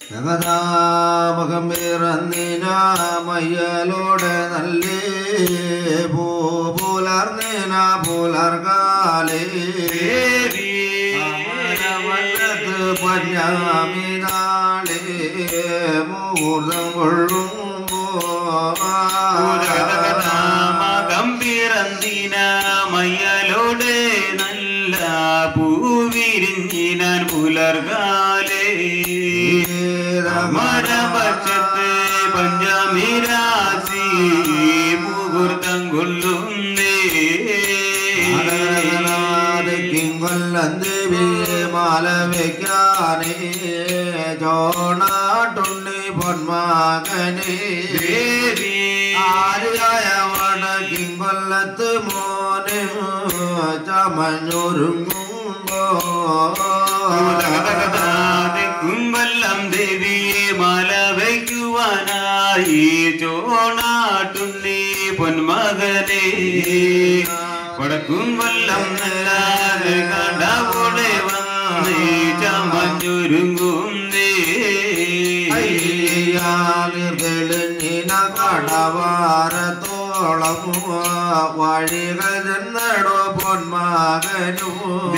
ജഗതാമകം പിറന്നിനാമയ്യലോടെ നല്ലേ പൂ പുലർന്നിന പുലർകാലേ അമരവല്ലത്ത് പഞ്ഞാമിനാളേ മുഹൂർത്തം കൊള്ളുമ്പോ മകം പിറന്നിന മയ്യലോട് നല്ല പൂവിരിഞ്ഞിനാൻ പുലർകാലേ മരപക്ഷത്ത് പഞ്ചമി രാശി മുഹൂർത്തം കൊള്ളുന്നേ കൊല്ലം ദേവിയെ മാല വയ്ക്കാനേ ചോണാട്ടുണ്ണി പൊന്മാകനേ ആര്യായ വടക്കിങ്കൊല്ലത്ത് മോനെ ചമഞ്ഞൊരുങ്ങുമ്പോ കുമ്പല്ലം ദേവിയെ മാല വയ്ക്കുവാനായി ചോണാട്ടുണ്ണി പൊന്മകനെ വടക്കും കൊല്ലം നല്ലാതെ കടവിടെ വന്ന് ചമഞ്ഞൊരുങ്ങുന്നേ തെളിഞ്ഞിന കടവാരത്തോളം വഴികൾ ചെന്നടോ പൊന്മകനു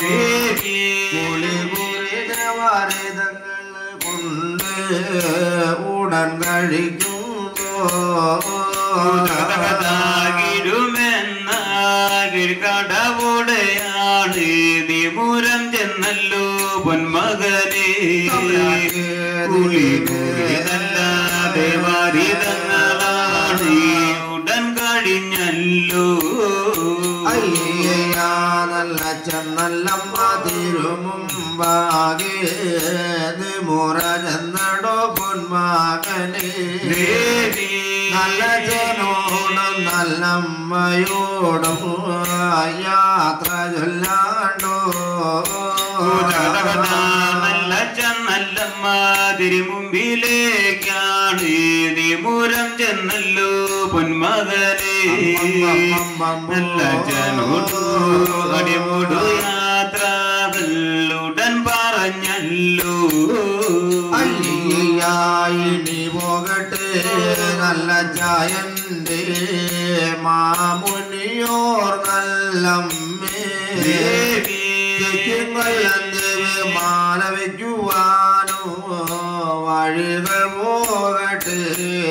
കുളികുറിതങ്ങൾ കൊണ്ട് ഉടൻ കഴിക്കുമ്പോ ിടുമെന്നാകിൽ കടവുടെയാണ് നിമുരം ചെന്നല്ലോ പൊന്മകനെ കുളികൂടിയതല്ലാതെ വാരിതങ്ങളാണ് ഉടൻ കഴിഞ്ഞല്ലോ അയ്യാ നല്ല ചെന്നല്ലമ്മ തിരുമുമ്പാകെ മുറ ചെന്നടോ പൊന്മകനെ ദേവി നല്ല ജനോടും നല്ലമ്മയോടും യാത്ര ചൊല്ലാണ്ടോ നല്ല ചെന്നല്ലമ്മ തിരുമുമ്പിലേക്കാണ് നിമുരം ചെന്നല്ലോ പൊന്മകനെ നല്ല ജനോടു അടിമുടു യാത്ര ഉടൻ പറഞ്ഞല്ലോ അയ്യായിനി പോകട്ടെ നല്ല ചായന്റെ മാമുനിയോർ നല്ലമ്മേ ദേവി മാല വയ്ക്കുവാനോ വഴികൾ പോകട്ടെ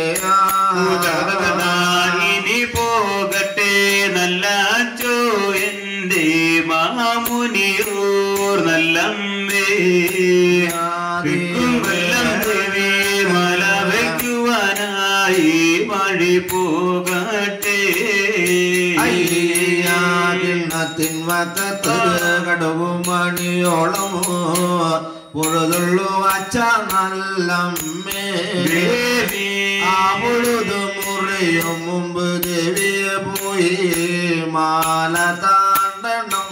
ഇനി പോകട്ടെ നല്ല അച്ചോ എന്റെ മാമുനിയോർ നല്ലമ്മേ വിക്കും കൊല്ലം ദേവി മല വയ്ക്കുവാനായി വഴി പോകട്ടെ അയ്യാതിണ്ണത്തിൻ വക്കത്ത് കടവും മണിയോളം പൊഴുതുള്ളു അച്ഛ നല്ലമ്മേ ദേവി ആ പൊഴുതു മുറിയും മുമ്പ് ദേവിയെ പോയി മാല താണ്ടണം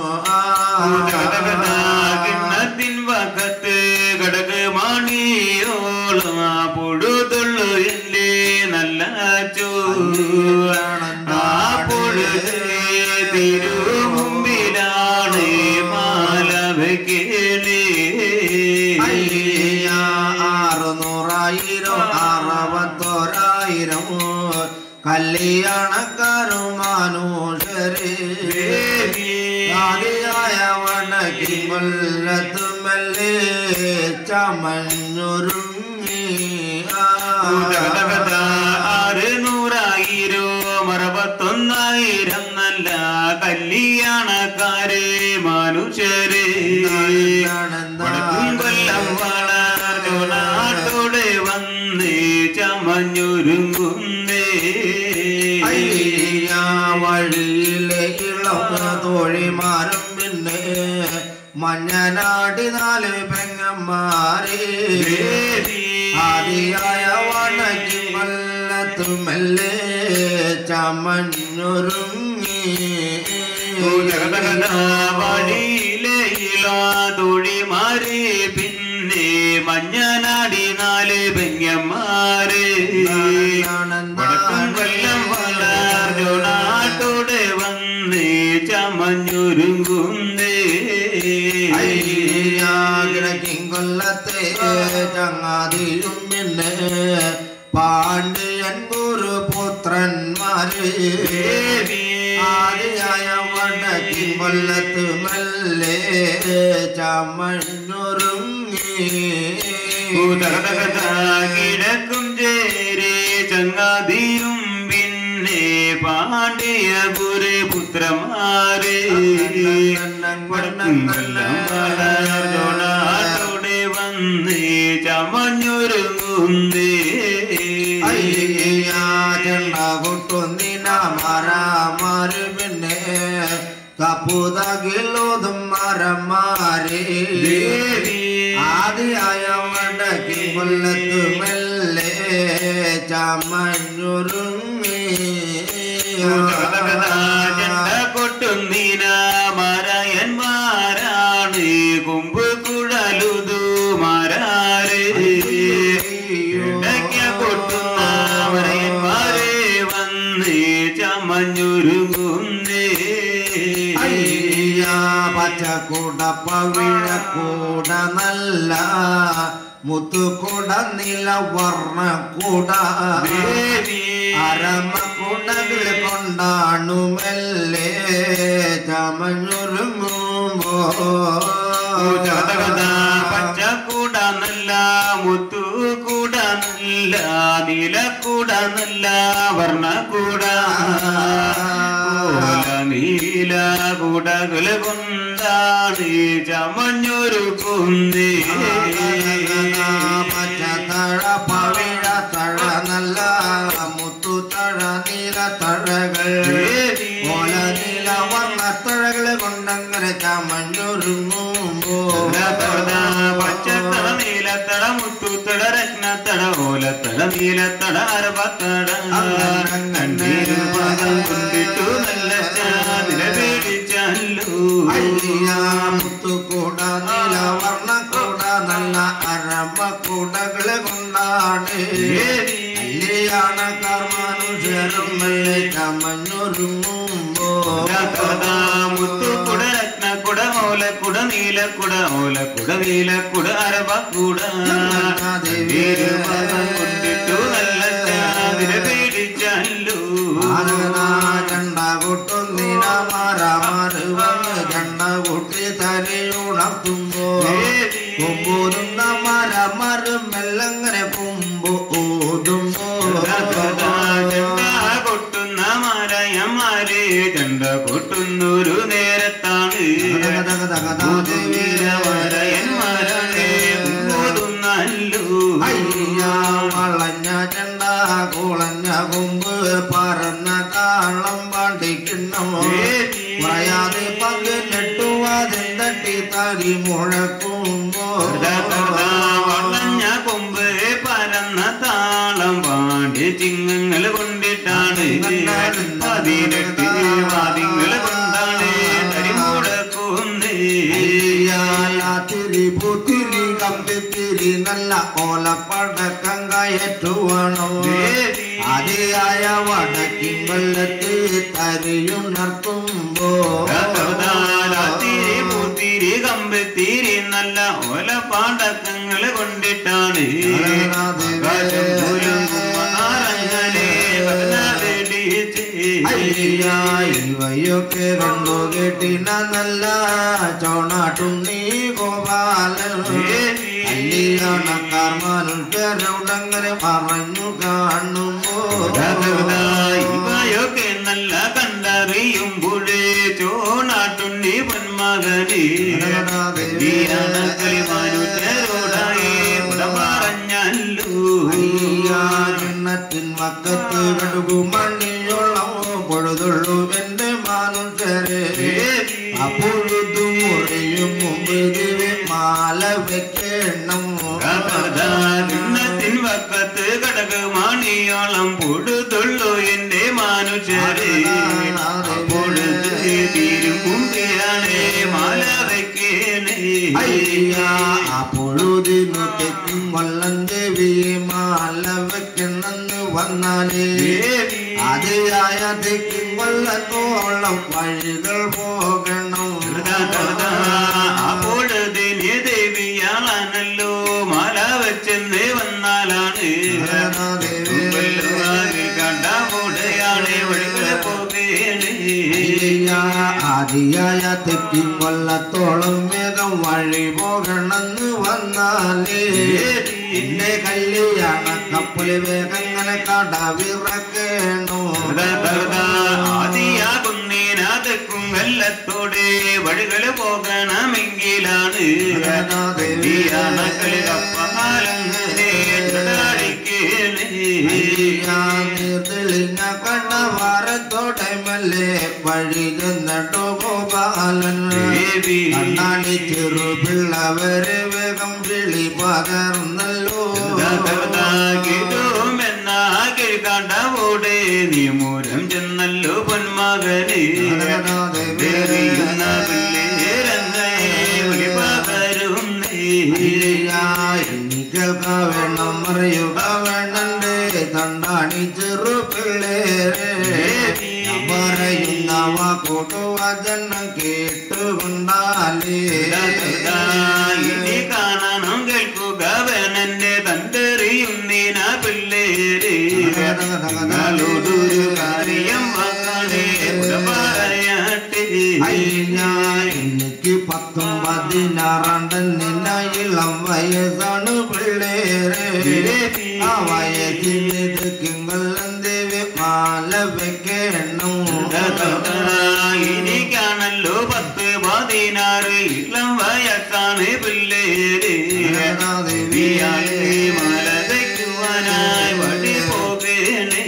കിണ്ണത്തിൻ വക്കത്ത് കടക് മണിയോളം ആ പൊഴുതുള്ളു എന്റെ നല്ല ചോ ആ പൊഴുത് തിരുമുമ്പിലാണ് മാല വെക്കേലേ അയ്യ ആറുനൂറായിരം അറുപത്തോരായിരം കല്യാണക്കാരും മനുഷ്യരെ ആദിയായ വണക്കി കൊല്ലത്തുമല്ലേ ചമഞ്ഞൊരുങ്ങി ആറ് നൂറായിരോ അറുപത്തൊന്നായിരം നല്ല കല്യാണക്കാരെ മനുഷ്യരെ വടക്കും കൊല്ലം വളർന്നു നാട്ടോടെ വന്ന് ചമഞ്ഞൊരുങ്ങുന്നേ അയ്യ വഴിയിലെ ഇളം തോഴിമാരും പിന്നെ മഞ്ഞനാടി നാല് പെങ്ങന്മാരെ ആദിയായ വണക്കി കൊല്ലത്തുമല്ലേ ചമഞ്ഞൊരുങ്ങി വഴിയിലെയിലാതൊഴിമാരെ പിന്നെ മഞ്ഞനാടി നാല് പെങ്ങന്മാര് വടക്കും കൊല്ലം വളർന്നു നാട്ടോടെ വന്ന് ചമഞ്ഞൊരുങ്ങുന്നേ കൊല്ലത്തെ ചങ്ങാതി ചങ്ങാതിയും പിന്നെ പാണ്ഡ്യൻ ഗുരുപുത്രന്മാര് ആദിയായ വടക്കി കൊല്ലത്ത് മെല്ലെ ചമഞ്ഞൊരുങ്ങി കിടക്കും ചേരെ ചങ്ങാതിയും പിന്നെ പാണ്ഡ്യ ഗുരുപുത്രന്മാരെ വടക്കുംകൊല്ലം വന്ന് ചമഞ്ഞൊരുങ്ങുന്നേ അയ്യാചണ്ട കൊട്ടുന്നിന മരമാര് പിന്നെ കപ്പുതകിലോതും മരമാരെ ആദിയായ വടക്കി കൊല്ലത്ത് മെല്ലെ ചമഞ്ഞൊരുങ്ങി ചെണ്ട കൊട്ടുന്നീന മരയന്മാരാണ് കുമ്പ് കുഴലുതു മരാറ് ഇടയ്ക്ക കൊട്ടുന്ന മരയന്മാരെ വന്ന് ചമഞ്ഞുരുങ്ങുന്നേ അയ്യാ പച്ചക്കൂട പവിഴക്കൂട നല്ല മുത്തുകൂട നില വർണ്ണക്കൂട ദേവി അരമക്കുടകൾ കൊണ്ടാണു മെല്ലെ ചമഞ്ഞുരുങ്ങുമ്പോ പച്ചക്കൂട നല്ല മുത്തുകൂട നല്ല നീലക്കൂട നല്ല വർണ്ണക്കൂട ഓല നീല കൂടകൾ കൊണ്ടാണ് ചമഞ്ഞൊരു കുന്നേ പച്ചത്തഴ പവിഴ തഴ നല്ല മുത്തുതഴ നീല തഴകൾ ഓല നീല വർണ്ണത്തഴകൾ കൊണ്ടങ്ങനെ ചമഞ്ഞൊരുങ്ങുമ്പോ പച്ചത്തട നീലത്തട മുത്തുത്തട രത്നത്തട ഓലത്തട നീലത്തട അരപത്തട കണ്ണീര് പാദം കൊണ്ടിട്ടു നല്ല ചാതിര പേടിച്ചല്ലോ മുത്തുകൂട നീല വർണ്ണക്കൂട നല്ല അരമക്കൂടകളെ കൊണ്ടാണ് അല്ലിയാണ് കർമാനുഷരും മെല്ലെ ചമഞ്ഞൊരുങ്ങുമ്പോ മുത്തുക്കുട രത്നക്കുട ഓലക്കുട നീലക്കുട ഓലക്കുട നീലക്കുട അരപക്കുട കണ്ണീര് പാദം കൊണ്ടിട്ടു നല്ല ചാതിര പേടിച്ചല്ലോ ചണ്ട കൊട്ടുന്നിന മാറാമാറ് വന്ന് ചണ്ട കൊട്ടി തലയുണർത്തുമ്പോ കൊമ്പൂരുന്ന മരമറ് മെല്ലങ്ങനെ കൊമ്പ് ഊതുമ്പോ കൊട്ടുന്ന മരയന്മാരെ ചണ്ട കൊട്ടുന്നൊരു നേരത്താണ് മരയന്മാരെ ഓതുന്നല്ലോ അയ്യാ വളഞ്ഞ ചണ്ട കുളഞ്ഞ കൊമ്പ് പറന്ന താളം പാണ്ടിക്കുന്നോ പറയാതെ പങ്കിട്ടു അതിൽ തട്ടി തടി മുഴക്കുമ്പോ വളഞ്ഞ കൊമ്പ് പരന്ന താളം പാണ്ടി ചിങ്ങങ്ങൾ കൊണ്ടിട്ടാണ് പതിനെട്ട് വാദിങ്ങൾ കൊണ്ടാണ് തരിമുടക്കുന്നേ തിരി പുത്തിരി കമ്പിത്തിരി നല്ല ഓലപ്പടക്കം കയറ്റുവാണോ അതിയായ വടക്കിൻ വെള്ളത്ത് തരിയുണർത്തുമ്പോ തിരി പൂത്തിരി കമ്പത്തിരി നല്ല ഓല പാണ്ടക്കങ്ങൾ കൊണ്ടിട്ടാണ് ആകാശം കുലുങ്ങും ആറങ്ങനെ പതിനാലെടിച്ച്. ഇവയൊക്കെ കണ്ടു കേട്ടിന നല്ല ചോണാട്ടുണ്ണി ഗോപാലൻ കല്യാണക്കാർ മനുഷ്യരവിടെ പറഞ്ഞു കാണുമ്പോ ഇവയൊക്കെ നല്ല കണ്ടറിയുമ്പോഴേ ചോണാട്ടുണ്ണി പൊന്മകന് കളിമാനുചരോടായി പറഞ്ഞല്ലോ ിൻ വക്കത്ത് കടുകു മണ്ണിയോളം പൊഴുതുള്ളൂ എന്റെ മാനുഷരെ അപ്പൊഴുതു മുറിയും മുമ്പ് ദിവ്യ മാല വെക്കണം ിൻ വക്കത്ത് കടക് മാണിയോളം പൊടുതുള്ളൂ എന്റെ മാനുഷരെ പൊഴുത് തീരും കുമ്പിയാണ് മാല വെക്കേണേ അയ്യാ അപ്പൊഴുതിനു തെക്കും വള്ളം ദേവിയെ മാല വെക്കണമെന്ന് വന്നാലേ അതിയായ തെക്കും വള്ളത്തോളം വഴികൾ പോകണം അപ്പോഴതിന് ദേവിയാളാണല്ലോ മാല വെച്ചെന്ന് വന്ന വന്നാലാണ് തുമ്പലുവാകിൽ കണ്ടാമുടയാണ് വഴികളെ പോകേണ് ആദിയായ തെക്കും കൊല്ലത്തോളം വേഗം വഴി പോകണമെന്ന് വന്നാലേ എന്റെ കല്യാണ കപ്പല് വേഗങ്ങനെ കടവിറക്കേണോ ആദിയാകുന്നേനാഥക്കും വെല്ലത്തോടെ വഴികള് പോകണമെങ്കിലാണ് കളി കപ്പാലങ്ങനെ തെളിഞ്ഞ കണ്ടവാരത്തോടെ മെല്ലെ വഴി ചെന്നിട്ടു ഗോപാലൻ കണ്ണാടി ചെറു പിള്ളവര് വേഗം വിളി പകർന്നല്ലോ കണ്ടവോടെ നീ മൂലം ചെന്നല്ലോ പൊന്മകന് എറിയുന്ന പിള്ളേരങ്ങയെ വിളി പകരുന്നേ കേൾക്ക വേണം അറിയുക വേണ്ടേ തണ്ടാണി ചെറു പിള്ളേരെ ഞാൻ പറയുന്ന വാക്കോട്ട് വചനം കേട്ടുകൊണ്ടാലേ ഇനി കാണണം കേൾക്കുക വേണന്റെ തന്തെറിയുന്നീന പിള്ളേര് ഞങ്ങളോടൊരു കാര്യം വാക്കാണേ ഇവിടെ പറയട്ടെ എനിക്ക് പത്തും പതിനാറാണ്ടൻ നിന്ന ഇളം വയസ്സാണ് പിള്ളേരെ ആ വയസ്സിന് തെക്കുങ്കല്ലം ദേവി മാല വെക്കണം എനിക്കാണല്ലോ പത്ത് പതിനാറ് ഇളം വയസ്സാണ് പിള്ളേര് ദേവിയാളെ മല തയ്ക്കുവാനായി വഴി പോകേണേ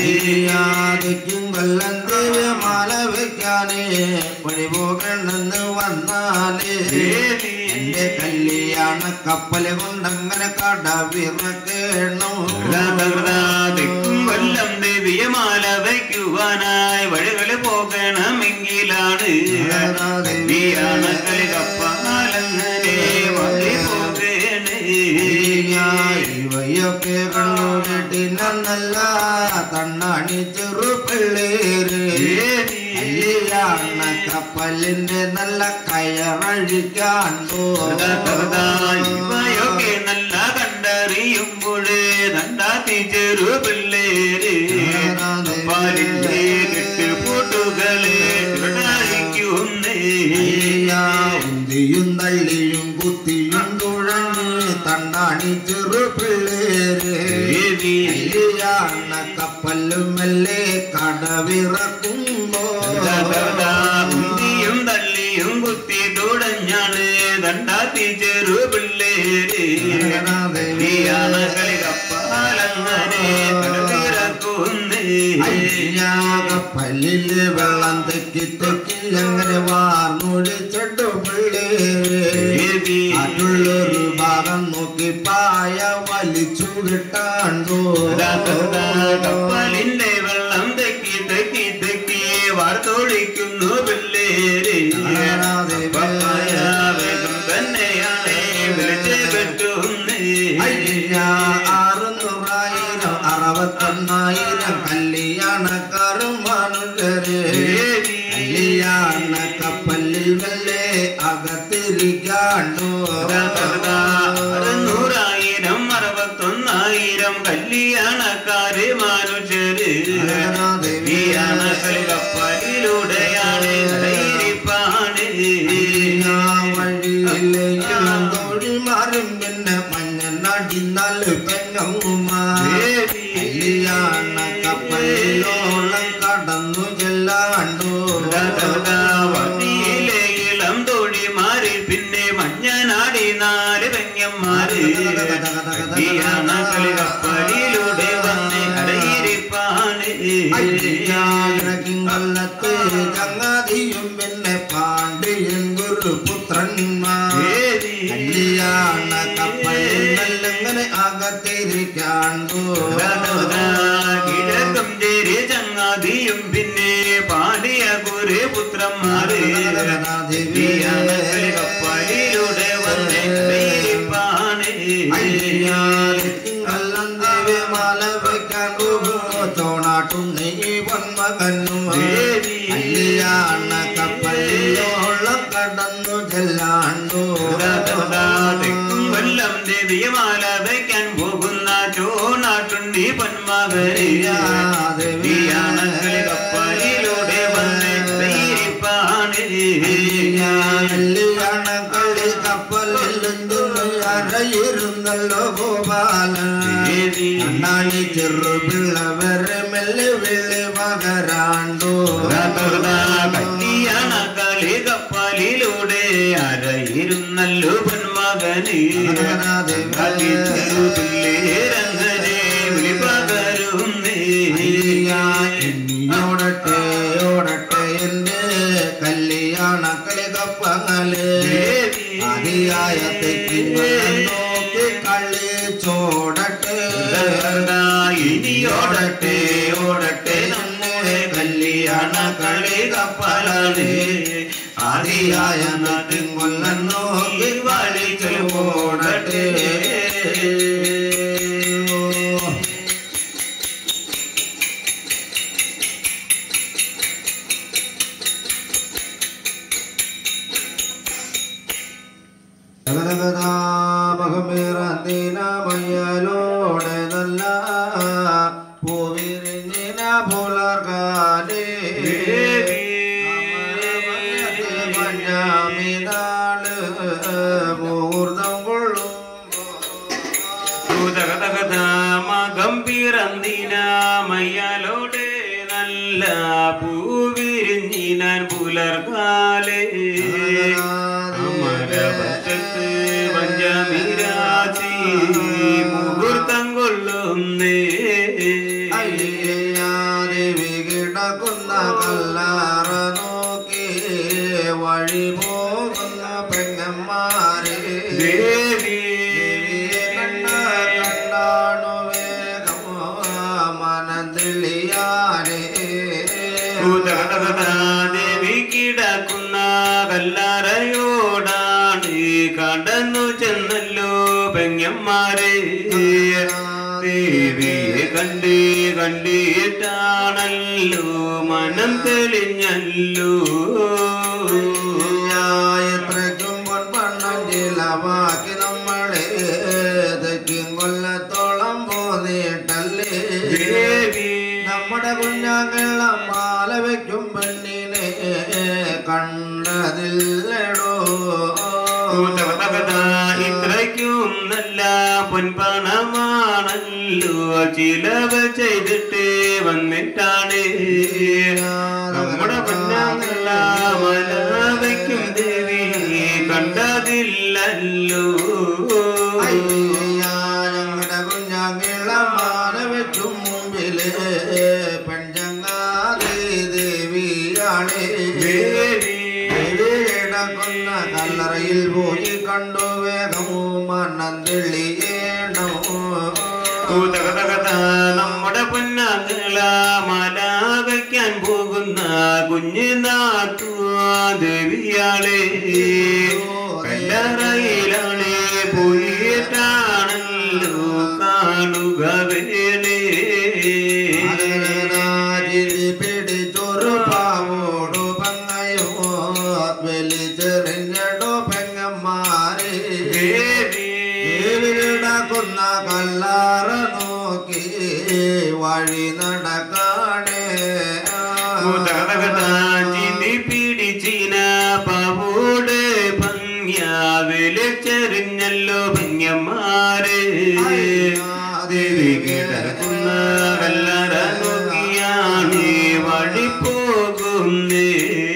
കൊല്ലം ദേവി മാല വെക്കാനേ വഴി പോകണമെന്ന് വന്നാലേ എന്റെ കല്യാണ കപ്പല് കൊണ്ടങ്ങനെ കടവിറക്കണം തെക്കും കൊല്ലം ദേവിയമാല വയ്ക്കുവാനായി വഴികള് പോകണമെങ്കിലാണ് ദേവിയാണ് കളി കപ്പാലങ്ങനെ വഴി പോകേണേ ഇവയൊക്കെ കണ്ണൂരിട്ടിനല്ല തണ്ണാണി ചെറു പിള്ളേര് കല്യാണ കപ്പലിന്റെ നല്ല കയറഴിക്കാൻ ഇവയൊക്കെ നല്ല കണ്ടറിയുമ്പോഴേ നണ്ടാത്തി ചെറു പിള്ളേര് പാലിന്റെ കെട്ട് പൂട്ടുകളെ ചുടായിക്കുന്നേ ഉന്തിയും തള്ളിയും കുത്തിയും തുഴഞ്ഞ് തണ്ടാണി ചെറു പിള്ളേര് കല്യാണ കപ്പലും മെല്ലെ കടവിറക്കുമ്പോ ഉന്തിയും തള്ളിയും കുത്തി തുടഞ്ഞാണ് ദണ്ടാത്തി ചെറു പിള്ളേര് ാണ് കളി കപ്പാലങ്ങനെ കടലിറക്കുന്നേ കപ്പലില് വെള്ളം തെക്കി തെക്കി അങ്ങനെ വാർന്നൊഴിച്ചിട്ടു പിള്ളേര് അതുള്ളൊരു ഭാഗം നോക്കി പായ വലിച്ചു കിട്ടാണ്ടോ കപ്പലിന്റെ വെള്ളം തെക്കി തെക്കി തെക്കി വാർത്തൊഴിക്കുന്നു പിള്ളേര് പപ്പായ വേഗം തന്നെയാണ് വിളിച്ച് പെട്ടുന്നേ ആറുന്നൂറായിരം അറുപത്തൊന്നായിരം കല്യാണക്കാരും മനുഷ്യര് കല്യാണ കപ്പലിൽ വല്ലേ അകത്തിരിക്കാണ്ടോ അറുന്നൂറായിരം അറുപത്തൊന്നായിരം കല്യാണക്കാര് മനുഷ്യര് ീയാണ് കളി കപ്പലിലൂടെയാണ് കടയിരിപ്പാണ് വഴിയിലെല്ലാം തൊഴി മാറും പിന്നെ മഞ്ഞ നടിന്നാല് പെണ്ണുമാർ കല്യാണ കപ്പലിലോളം കടന്നു ചെല്ലാണ്ടോ വണ്ടിയിലെ ഇളം തോഴിമാര് പിന്നെ മഞ്ഞനാടി നാല് പെങ്ങന്മാര് ീയാണ് കളി കപ്പലിലൂടെ വന്ന് കടയിരിപ്പാണ് കൊല്ലത്ത് ചങ്ങാതിയും പിന്നെ പാണ്ഡ്യൻ ഗുരുപുത്രന്മാർ കല്യാണ കപ്പലിൽ മെല്ലങ്ങനെ അകത്തിരിക്കാണ്ടോ കിഴക്കും ചേരി ചങ്ങാതിയും പിന്നെ പാടിയ കുറെ പുത്രന്മാര് ീയാണ് കളി കപ്പലിലൂടെ വന്ന് കടയിരിപ്പാണ് മാല വെക്കാൻ ചോണാട്ടുണ്ണി പൊന്മകനും കല്യാണ കപ്പലിലോളം കടന്നു ചെല്ലാണ്ടോ തെക്കും കൊല്ലം ദേവിയമാല വയ്ക്കാൻ പോകുന്ന ദേവിയാണെങ്കിൽ കപ്പലിലൂടെ വന്ന് ധൈര്യപ്പാണ് കല്യാണക്കളി കപ്പലിൽ അറയിരുന്നല്ലോ ഗോപാലൻ അണ്ണാണി ചെറുപിള്ളവരെ മെല്ലെ വെള്ളി പകരാണ്ടോ കല്യാണ കളി കപ്പലിലൂടെ അരയിരുന്നല്ലോ പൊന്മകന് പിള്ളേരങ്ങനെ വിളി പകരുന്നേ ഓടട്ടെ ഓടട്ടെ എന്റെ കല്യാണ കളി കപ്പങ്ങള് അതിയായ തെറ്റി നോക്കി കളി ചോടട്ടെ ഇനിയോടട്ടെ ഓടട്ടെ നമ്മുടെ കല്യാണ കളി കപ്പലാണ് ആദിയായ നാട്ടിൻ കൊല്ലം നോക്കി വലിച്ചു ഓടട്ടെ മയ്യലോടെ നല്ല പൂവിരിഞ്ഞിന പുലർകാലേ പഞ്ചാമിനാള് മുഹൂർത്തം കൊള്ളും ഗംഭീരന്തിനാമയ്യാലോടെ നല്ല പൂവിരിഞ്ഞിനാൻ പുലർകാലേ അമരപക്ഷത്ത് പഞ്ചമിരാശി മുഹൂർത്തം കൊള്ളുന്നേ ദേവി കിടക്കുന്ന കല്ലാറ നോക്കി വഴി പോകുന്ന പെങ്ങന്മാരെ ദേവി ദേവിയെ കണ്ട കണ്ടാണു വേഗമോ മനന്തിളിയാനേ ദേവി കിടക്കുന്ന കല്ലറയോടാണ് കടന്നു ചെന്നല്ലോ പെങ്ങന്മാരെ ദേവിയെ കണ്ട് കണ്ടിട്ടാണല്ലോ മനം തെളിഞ്ഞല്ലോ എത്രയ്ക്കും പൊൻപണ്ണം ചിലവാക്കി നമ്മളെ തെക്കും കൊല്ലത്തോളം പോന്നിട്ടല്ലേ ദേവി നമ്മുടെ കുഞ്ഞാങ്ങള മാല വയ്ക്കും പെണ്ണിനെ കണ്ടതില്ലടോ ഇത്രയ്ക്കും നല്ല പൊൻപണമാണല്ലോ ചിലവ് ചെയ്തിട്ട് വന്നിട്ടാണ് നമ്മുടെ പൊന്നാങ്ങള മലവയ്ക്കും ദേവി കണ്ടതില്ലല്ലോ അയ്യാ, ഞങ്ങളുടെ കുഞ്ഞാങ്ങള മാല വെച്ചും മുമ്പില് പെൺചങ്ങാതി ദേവിയാണേ ദേവി കിടക്കുന്ന കല്ലറയിൽ പോയി കണ്ടു വേഗമോ മണ്ണം തെളിയേണോ തകതകത നമ്മുടെ പൊന്നാങ്ങള മല വയ്ക്കാൻ പോകുന്ന കുഞ്ഞു നാത്തു ദേവിയാളെ കല്ലറയിലാണ് പോയിട്ടാണല്ലോ കാണുക വേണേ അതിനാജിരി പിടിച്ചൊരു പാവോടു പങ്ങയോ വലിച്ചെറിഞ്ഞടോ പെങ്ങന്മാരെ ദേവി കിടക്കുന്ന കല്ലാറ നോക്കി വഴി നടക്കാണേ ചിന്തി പിടിച്ചിന പവോട് ഭംഗ്യ വിളിച്ചെറിഞ്ഞല്ലോ ഭംഗ്യന്മാരെ ദേവി കിടക്കുന്ന കല്ലറ നോക്കിയാണ് വഴി പോകുന്നേ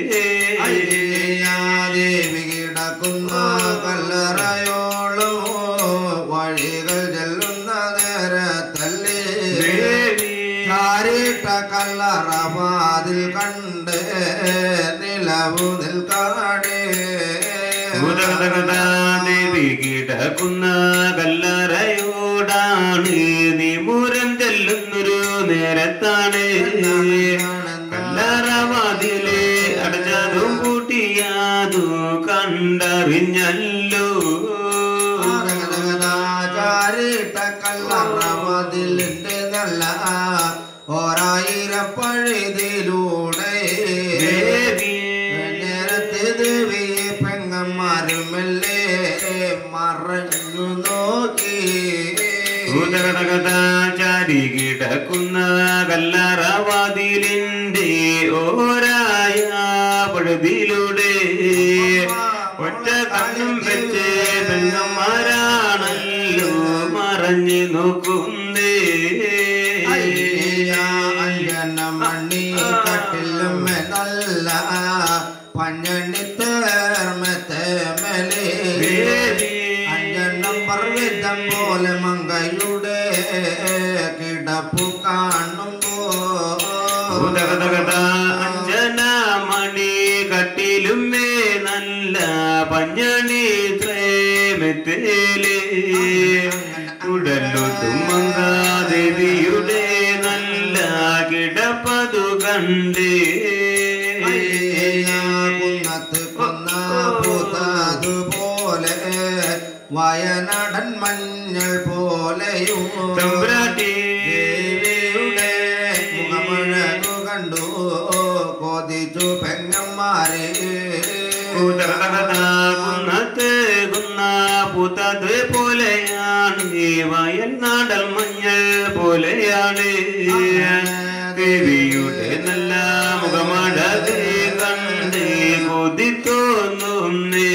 ദേവി കിടക്കുന്ന കല്ലറയോളോ വഴികൾ ചെല്ലുന്ന നേരത്തല്ലേ ദേവി ചാരിട്ട കല്ലറ വാതിൽ കണ്ട് നിലവു നിൽക്കാടേ ദേവി കിടക്കുന്ന കല്ലറയോടാണ് നിമുരം ചെല്ലുന്നൊരു നേരത്താണ് കല്ലറവാതിലെ അടച്ചതും പൂട്ടിയാതും കണ്ടറിഞ്ഞല്ലോ ചാരിട്ട കല്ലറ വാതിലിന്റെ നല്ല ഓരായിരപ്പഴുതിലൂടെ ദേവി നേരത്തെ ദേവി പെങ്ങന്മാരുമല്ലേ മറഞ്ഞു നോക്കി ചാരി ചാരി കിടക്കുന്ന കല്ലറവാതിലിന്റെ ഓരായ പഴുതിലൂടെ ഒറ്റ കണ്ണും വെച്ച് പെണ്ണന്മാരാണല്ലോ മറഞ്ഞു നോക്കുന്നേ മണി കട്ടിലും നല്ല പഞ്ഞണി തേർമത്തെ മേലെ അഞ്ചെണ്ണം പർവ്വതം പോലെ മങ്കയുടെ കിടപ്പു കാണുമ്പോ ഉദകതകത അഞ്ജനമണി കട്ടിലുമേ നല്ല പഞ്ഞണി ത്രേമത്തേലേ ഉടലു തുമ്മങ്കാദേവിയുടെ നല്ല കിടപ്പതു കണ്ടേ കുന്നത്ത് കൊന്ന പൂത്തതുപോലെ വയനാടൻ മഞ്ഞൾ പോലെയും തമ്പ്രാട്ടി ദേവിയുടെ മുഖമഴകു കണ്ടു കൊതിച്ചു പെങ്ങന്മാരെ ഉദകതകത കുന്നത്ത് കുന്ന പൂത്തത് പോലെയാണ് ഈ വയൽ നാടൽ മഞ്ഞൾ പോലെയാണ് ദേവിയുടെ നല്ല മുഖമടത് കണ്ട് കൊതി തോന്നുന്നേ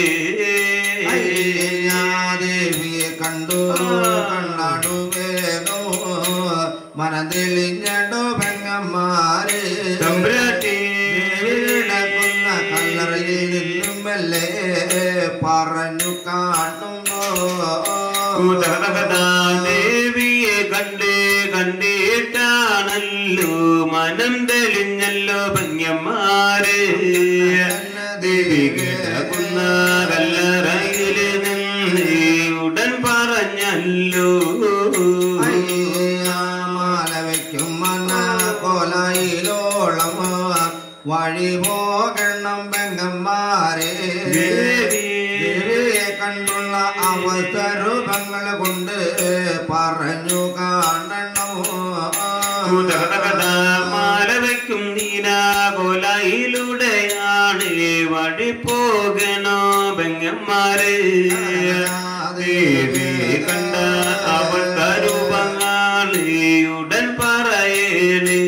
ദേവിയെ കണ്ടു കണ്ണാടു വേഗോ മനതെളിഞ്ഞടു പെങ്ങന്മാരെ തമ്പ്രാട്ടി കിടക്കുന്ന കല്ലറയിൽ നിന്നും മെല്ലെ പറഞ്ഞു കാണുമ്പോ ഉദകതകത ദേവിയെ കണ്ട് കണ്ടിട്ടാണല്ലോ മനം തെളിഞ്ഞല്ലോ ഭംഗ്യന്മാരെ ദേവി കിടക്കുന്ന കല്ലറയിൽ നിന്ന് ഉടൻ പറഞ്ഞല്ലോ മാല വയ്ക്കും മന കൊലയിലോളം വഴി പോകണം പെങ്ങന്മാരെ ദേവി ദേവിയെ കണ്ടുള്ള അവസരൂപങ്ങൾ കൊണ്ട് പറഞ്ഞു കാണണോ ഉദകതകത മാല വയ്ക്കും നീനാകോലയിലൂടെയാണ് വഴി പോകണോ ഭംഗ്യന്മാരെ ദേവി കണ്ട അവൾ കരുപങ്ങാളി ഉടൻ പറയണേ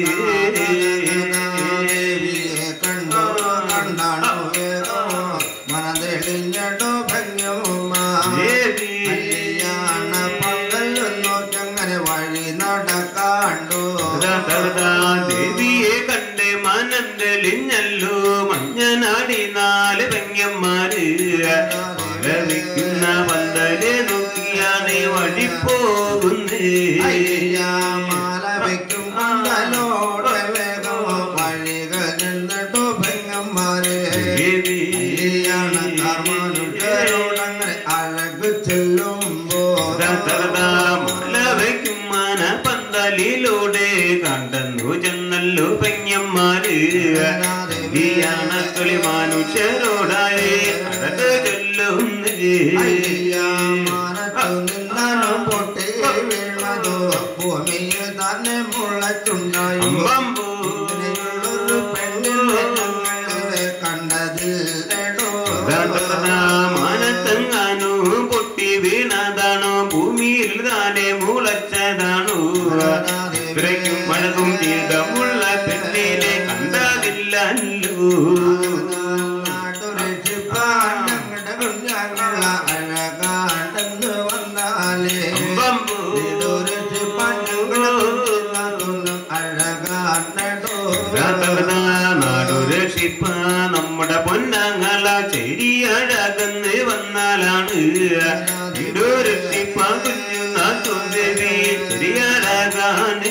ദേവിയെ കണ്ടു കണ്ടാണോ വേഗോ മനതെളിഞ്ഞടോ ഭംഗിയുമ്മ ദേവി കല്യാണ പന്തലൊന്നു ചങ്ങനെ വഴി നടക്കാണ്ടു ദാ ദേവിയെ കണ്ട് മനം തെളിഞ്ഞല്ലോ മഞ്ഞനാടി നാല് പെങ്ങന്മാര് വിക്കുന്ന പന്തലെ നോക്കിയാണ് വഴി പോകുന്നേ മാല വയ്ക്കും പന്തലോടെ വേഗം വഴികൾ നിന്നിട്ടു പെങ്ങന്മാരെ ദേവി കല്യാണ കർമ്മനുട്ടരോടങ്ങനെ അഴക് ചെല്ലുമ്പോ മല വയ്ക്കും മന പന്തലിലൂടെ കണ്ടെന്നു ചെന്നല്ലോ പെങ്ങന്മാര് ാണ് മനുഷ്യരോടായി അഴക് ചൊല്ലുന്നേ മാനത്തു നിന്നാലും പൊട്ടി വീണതോ ഭൂമിയിൽ തന്നെ മുളച്ചുണ്ടായി അമ്പമ്പൂ ഇതിനുള്ളൊരു പെണ്ണിനെ ഞങ്ങളെ കണ്ടതില്ലടോ മാനത്തെങ്ങാനോ പൊട്ടി വീണതാണോ ഭൂമിയിൽ താനെ മുളച്ചതാണോ ഇത്രയ്ക്കും മഴകും ചെയ്തമുള്ള പെണ്ണിനെ കണ്ടതില്ലല്ലോ നാട്ടുരക്ഷിപ്പാണ്ടങ്ങളുടെ കുഞ്ഞാങ്ങള അഴകാണ്ടെന്ന് വന്നാലേ അമ്പമ്പൂ നാടു രക്ഷിപ്പ നമ്മുടെ പൊന്നങ്ങള ചെരിയഴകന്ന് വന്നാലാണ് ഇടു രക്ഷിപ്പ കുഞ്ഞു നാട്ടും ദേവി ചെറിയഴകാണ്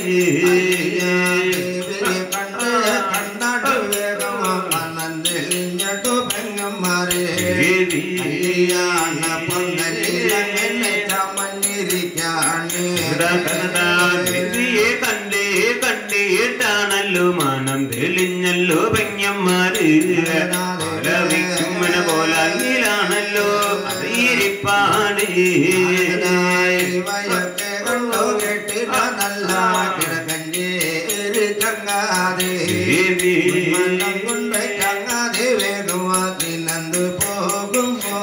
ദേവി ദേവിയെ കണ്ടേ കണ്ടിട്ടാണല്ലോ മാനം തെളിഞ്ഞല്ലോ പെഞ്ഞന്മാര് വിക്കുമ്മന പോലാണല്ലോ അതിരിപ്പാണ് നല്ല കിടക്കഞ്ചേരി ചങ്ങാതെ ദേവി കൊണ്ട് ചങ്ങാതെ വേഗമാതിനന്ത് പോകുമ്പോ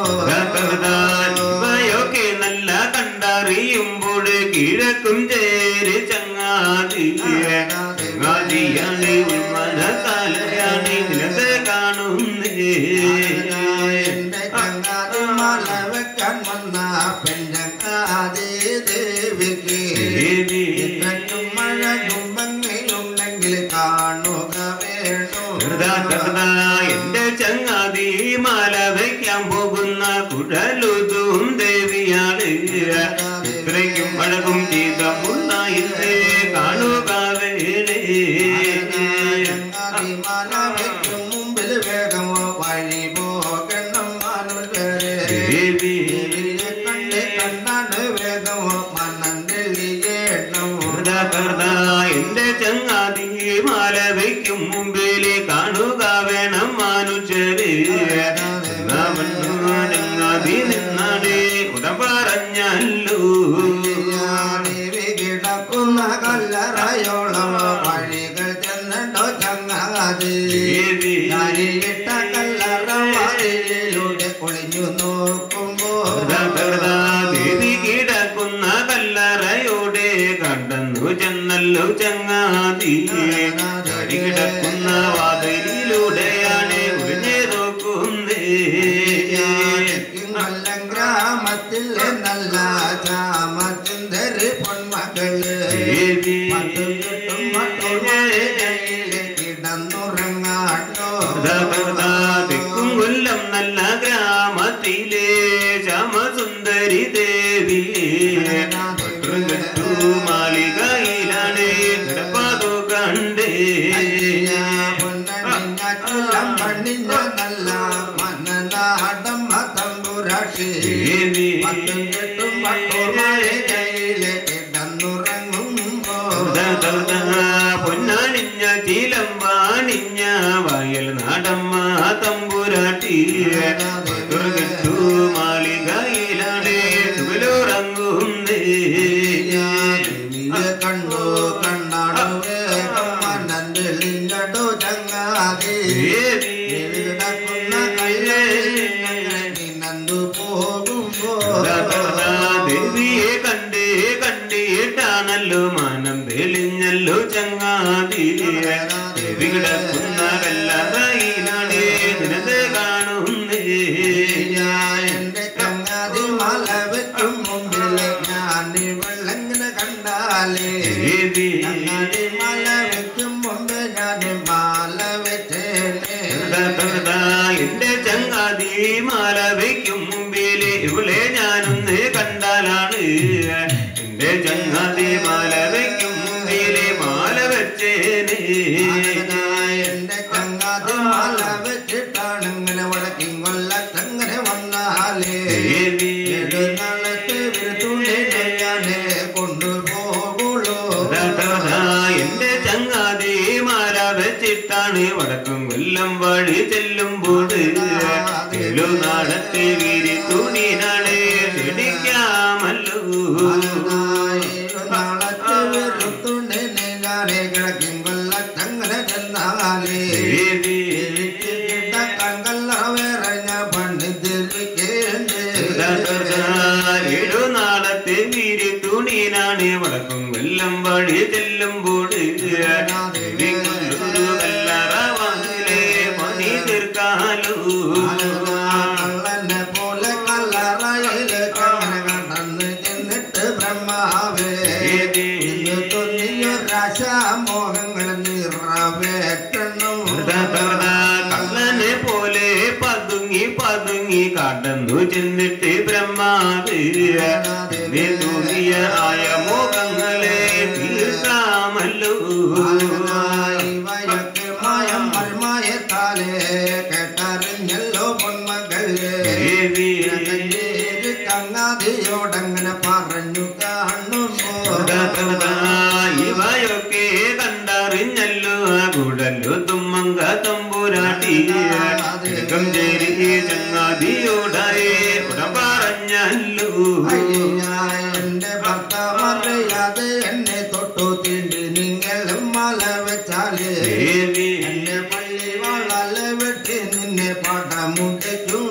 ഇവയൊക്കെ നല്ല കണ്ടറിയുമ്പോൾ കിഴക്കും ചേര് ചങ്ങാതി ചങ്ങാതി ചങ്ങാതിയാണ് മനക്കാലയാണ് നിലത്തെ കാണുന്നേ എന്റെ ചങ്ങാതി മല വെക്കാൻ വന്ന പെണ്ണങ്ങാതി ദേവിക്ക് ഇത്രയ്ക്കും മഴയും ഭംഗിയുണ്ടെങ്കിൽ കാണുക കൃതാ കൃതാ വേണു എന്റെ ചങ്ങാതി മാല വയ്ക്കാൻ പോകുന്ന കുഴലുതും ദേവിയാണ് ഇത്രയ്ക്കും അഴകും ചെയ്ത മുന്നായിട്ട് കാണുക വേണേ ചങ്ങാതി മല വെക്കും മുമ്പിൽ വേഗമോ വഴി പോകണം മാനുൽ വരെ ദേവി ദേവിയെ കണ്ട് കണ്ടാണ് വേഗമോ മനം തെളിയേണം കൃതാ കൃതാ എന്റെ ചങ്ങാതി മാല വയ്ക്കും മുമ്പില് കാണുക വേണം മാനുച്ചര് ചങ്ങാതി നിന്നാണ് ഉട പറഞ്ഞല്ലോ ദേവി കിടക്കുന്ന കല്ലറയോളം വഴികൾ ചെന്നോ ചങ്ങാതി ദേവി കരിയിട്ട കല്ലറ വാതിലിലൂടെ ഒളിഞ്ഞു നോക്കുമ്പോ കൃതാ ദേവി കിടക്കുന്ന കല്ലറയോടെ കടന്നു ചെന്നല്ലോ ചങ്ങാതി കടി കിടക്കുന്ന വാതിലിലൂടെയാണ് ഒഴിഞ്ഞു നോക്കുന്നേ കൊല്ലം ഗ്രാമത്തിൽ നല്ല ചാമചുന്ദരി പൊന്മകള് ദേവി പട്ടും കെട്ടും മട്ടുമായി കയ്യില് കിടന്നുറങ്ങാട്ടോ കൃതാ തെക്കും കൊല്ലം നല്ല ഗ്രാമത്തിലെ ശ്യാമസുന്ദരി ദേവി പട്ടുകെട്ടു മാളികയിലാണ് കിടപ്പാതു കണ്ടേ പൊന്നണിഞ്ഞുലം പണിഞ്ഞ നല്ല മനനാടമ്മ തമ്പുരാട്ടി ദേവി പട്ടും കെട്ടും മട്ടുമായി കയ്യില് കിടന്നുറങ്ങുമ്പോ പൊന്നാണിഞ്ഞ ചിലമ്പാണിഞ്ഞ വയൽ നാടമ്മ തമ്പുരാട്ടി പട്ടുകെട്ടു മാളികയിലാണ് തുകലുറങ്ങുന്നേ ദേവിയെ കണ്ടു കണ്ണാടു വേഗം മനം തെളിഞ്ഞടു ചങ്ങാതി ദേവി കിടക്കുന്ന കയ്യിൽ നന്ദു പോകുമ്പോ ദേവിയെ കണ്ടേ കണ്ടിട്ടാണല്ലോ മനം തെളിഞ്ഞല്ലോ ചങ്ങാതി ദേവി കിടക്കുന്ന കല്ലറയിലാണ് നിനത് കാണുന്നേ എന്റെ ചങ്ങാതി മല വെക്കും മുമ്പില് ഞാൻ വെള്ളങ്ങനെ കണ്ടാലേ ദേവി ചങ്ങാതി മല വെക്കും മുമ്പ് ഞാൻ മാല വെച്ചേനെ എന്റെ ചങ്ങാതി മാല വയ്ക്കും മുമ്പില് ഇവളെ ഞാനൊന്ന് കണ്ടാലാണ് എന്റെ ചങ്ങാതി മാല വയ്ക്കും മുമ്പില് മാല വെച്ചേനെ എന്റെ ചങ്ങാതി മല വെച്ചിട്ടാണ് ഇങ്ങനെ വടക്കി കൊല്ലത്തങ്ങനെ വന്നാലേ ദേവി എഴുന്നള്ളത്ത് വിരുത്തുള്ളിനെ ഞാനേ കൊണ്ടുപോകുള്ളൂ എന്റെ ചങ്ങാതി മാല വെച്ചിട്ടാണ് വടക്കും കൊല്ലം വഴി ചെല്ലുമ്പോൾ നാടത്തെ വിരി തുണിനാളെ ക്ഷണിക്കാമല്ലോ നാളത്തെ വിരുത്തുള്ളിനെ ഞാനേ കിടക്കും കൊല്ലത്തങ്ങനെ ചെന്നാലേ ദേവി കങ്കല്ല വേറെ ഞാൻ പണിതിരിക്കേണ്ടേ ഏഴു നാളത്തെ വിരി തുണിനാണ് വടക്കും കൊല്ലം വഴി ചെല്ലുമ്പോൾ കല്ലറ വാങ്ങിലെ പണി തീർക്കാലോ കള്ളനെ പോലെ കല്ലറയില് കങ്ങനെ കടന്ന് ചെന്നിട്ട് ബ്രഹ്മാവേ രാശാമോഹങ്ങൾ നിറവേറ്റണം കള്ളനെ പോലെ പതുങ്ങി പതുങ്ങി കടന്നു ചെന്നിട്ട് ബ്രഹ്മാവ് തുണിയ ആയ മോഹങ്ങളെ തീർക്കാമല്ലോ വയക്ക് മായം മർമായത്താലേ കേട്ടറിഞ്ഞല്ലോ പൊന്മകളെ ദേവി കങ്ങാതിയോടങ്ങനെ പറഞ്ഞു കാണുമ്പോ ഇവയൊക്കെ കണ്ടറിഞ്ഞല്ലോ കൂടല്ലോ തുമ്മങ്ക തമ്പുരാട്ടി തിലകം ചേരി ചങ്ങാതിയോടായി ഉട പറഞ്ഞല്ലോ എന്റെ ഭർത്താവറിയാതെ എന്നെ തൊട്ടു തീണ്ടി നിങ്ങളും മല വെച്ചാല് ദേവി എന്നെ പള്ളി വളല വെട്ടി നിന്നെ പടമുട്ടിക്കും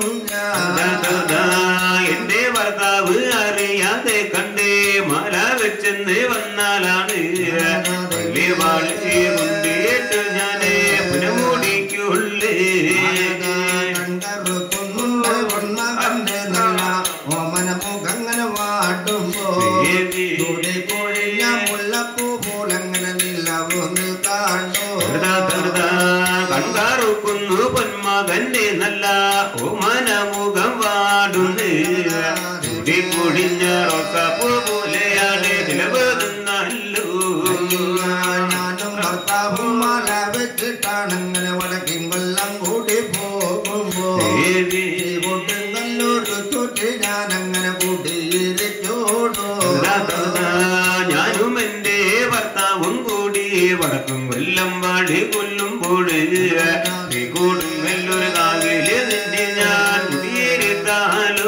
ഞാൻ എന്റെ ഭർത്താവ് അറിയാതെ കണ്ടേ മല വെച്ചെന്ന് വന്നാലാണ് കണ്ടാണ് പള്ളി വാളി കൊണ്ടേറ്റ് ഞാനേ പുനമുടിക്കുള്ളേ കണ്ടറുത്തുന്നുണ്ട് പൊണ്ണ കണ്ട് നല്ല ഓമന മുഖങ്ങനെ വാട്ടുമ്പോ ദേവി ചൂടി കൊഴിഞ്ഞ മുല്ലപ്പൂ പോലങ്ങനെ നിലവൊന്ന് കാണോ കണ്ടാറുക്കുന്നു പൊന്മകന്റെ നല്ല ഓമന മുഖം വാടുന്ന് ചുടി പൊടിഞ്ഞ റോസാപ്പൂ പോലെയാണ് നിലവെന്നല്ലോ ഞാനും ഭർത്താവും മല വെച്ചിട്ടാണ് അങ്ങനെ വടക്കിൻ വെള്ളം കൂടി പോകുമ്പോ ദേവി കൊണ്ട് നല്ലൊരു തൊട്ട് ഞാൻ അങ്ങനെ കൂട്ടിയിരിക്കോടോ ഞാനും എന്റെ ഭർത്താവും കൂടി വടക്കും കൊല്ലം പാടി കൊല്ലുമ്പോൾ കൂടും നല്ലൊരു കാവില് നിന്നെ ഞാൻ കുടിയേറിത്താലോ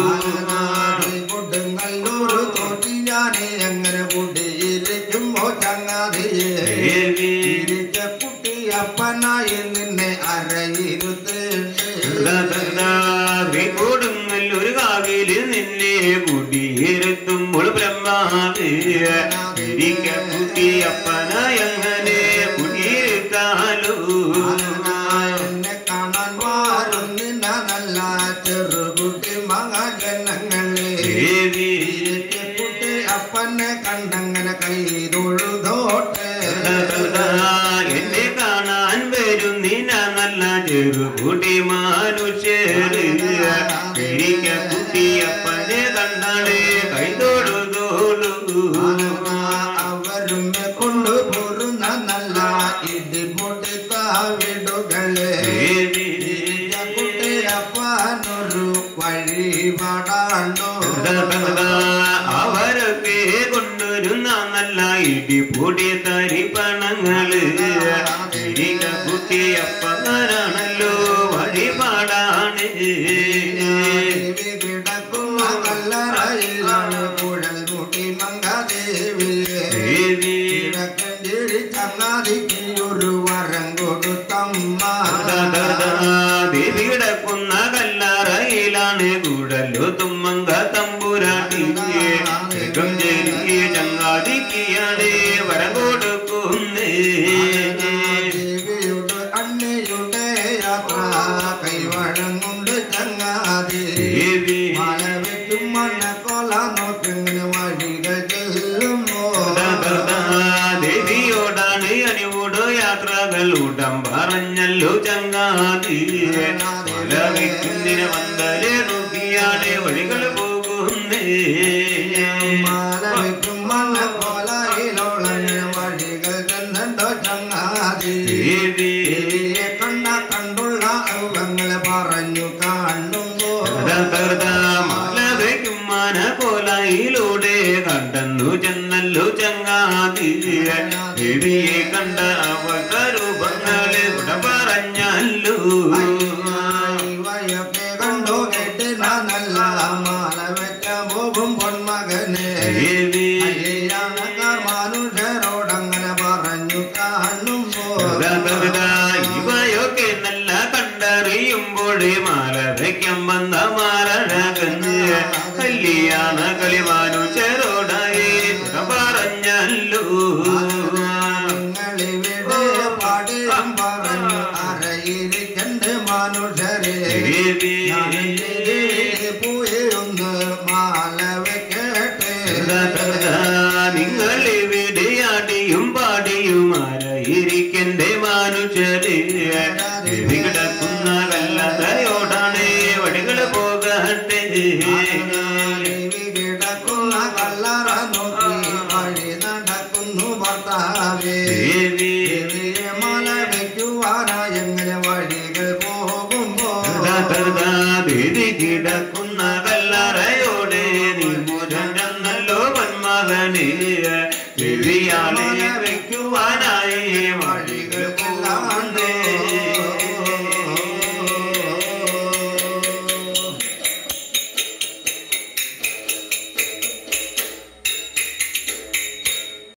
കൊടുങ്ങല്ലൂർ തോട്ടി ഞാനേ അങ്ങനെ കൂട്ടിയിരിക്കുമ്പോ ചങ്ങാതിയെ ദേവി ഇരിച്ച കുട്ടി അപ്പനായി നിന്നെ അരയിരുത്ത് കൂടും നല്ലൊരു കാവില് നിന്നെ കുടിയേറെത്തുമ്പോൾ ബ്രഹ്മാവ് ഇരിക്ക കുട്ടി അപ്പനായങ്ങനെ കുടിയേറിത്താലോ എന്നെ കാണാൻ വാരുന്നില്ല നല്ല ചെറുകുട്ടി മകജനങ്ങളെ ദേവി കുട്ടി അപ്പനെ കണ്ടങ്ങനെ കൈ തൊഴുതോട്ടെ എന്നെ കാണാൻ വരും നിന നല്ല ചെറുകുടി മനുഷ്യര് ഇരിക്ക കുട്ടി അപ്പനെ കണ്ടാണ് കൈതൊഴുതോളൂ അവരും കൊണ്ടു പോരുന്ന നല്ല ഇടിപൊട്ടി താവിടുകളെ ദേവി കുട്ടി അപ്പനൊരു വഴിപാടാണ്ടോ അവരൊക്കെ കൊണ്ടുവരുന്ന നല്ല ഇടിപൊടി തരിപ്പണങ്ങള് ഇരിക്ക കുട്ടി അപ്പനാണല്ലോ വഴിപാടാണ് ദേവി കിടക്കുന്ന കല്ലറയിലാണ് കുഴൽ മുട്ടി മംഗദേവിയെ ദേവി കിഴക്കഞ്ചേരി ചങ്ങാതിക്ക് ഒരു വരം കൊടുത്തമ്മ ദേവി കിടക്കുന്ന കല്ലറയിലാണ് കൂടലു തുമ്മങ്ക തമ്പുരാട്ടിയെ ചെറുകഞ്ചേരി ചങ്ങാതിക്കാണ് വരം കൊടുക്കുന്നേ ദേവിയുടെ അണ്ണയുടെ യാത്ര കൈവഴങ്ങുണ്ട് ചങ്ങാതി ദേവി മല വെക്കും മണ്ണക്കൊല നോക്കിങ്ങനെ വഴികൾ ചെല്ലുമ്പോ ദേവിയോടാണ് അനിവോട് യാത്രകൾ ഉടം പറഞ്ഞല്ലോ ചങ്ങാതി മലവിക്കുന്നതിന് വന്തലെ നോക്കിയാണ് വഴികൾ പോകുന്നേ മല വെക്കും മണ്ണക്കൊലയിലോളഞ്ഞ വഴികൾ ചെന്നുണ്ടോ ചങ്ങാതി ദേവി ദേവിയെ കണ്ട കണ്ടുള്ള ഔവങ്ങളെ പറഞ്ഞു കാണുമ്പോ മലവയ്ക്കും മന കോലയിലൂടെ കണ്ടെന്നു ചെന്നല്ലോ ചങ്ങാതി ദേവിയെ കണ്ട അവരുടെ രൂപങ്ങളെ ഇവിടെ പറഞ്ഞല്ലോ ഇവയൊക്കെ കണ്ടു കേട്ട് നല്ല മാല വെച്ച പോകും പൊന്മകനെ ദേവി അയ്യാണക്കാർ മനുഷ്യരോടങ്ങനെ പറഞ്ഞു കാണുമ്പോ ഇവയൊക്കെ നല്ല കണ്ടറിയുമ്പോഴേ മാല വയ്ക്കാൻ വന്ന മാരണകഞ്ഞ് കല്യാണ കളിമാനുഷരോടായി പറഞ്ഞല്ലോ നിങ്ങളിവിടെ പാടിയും പറഞ്ഞു അറയിരിക്കണ്ട് മനുഷ്യരെ ദേവി പോയി ഒന്ന് മാല വെക്കട്ടെ നിങ്ങൾ വിടയാടിയും പാടിയും ആരായിരിക്കന്റെ മനുഷ്യരെ ദേവി കിടക്കുന്ന കല്ലതയോടാണ് വടികൾ പോകട്ടെ ദേവി കിടക്കുന്ന കല്ലറ നോക്കി വഴി നടക്കുന്നു ഭർത്താവേ ദേവി ദേവിയെ മല വയ്ക്കുവാനായി എങ്ങനെ വഴികൾ പോകുമ്പോ ദേവി കിടക്കുന്ന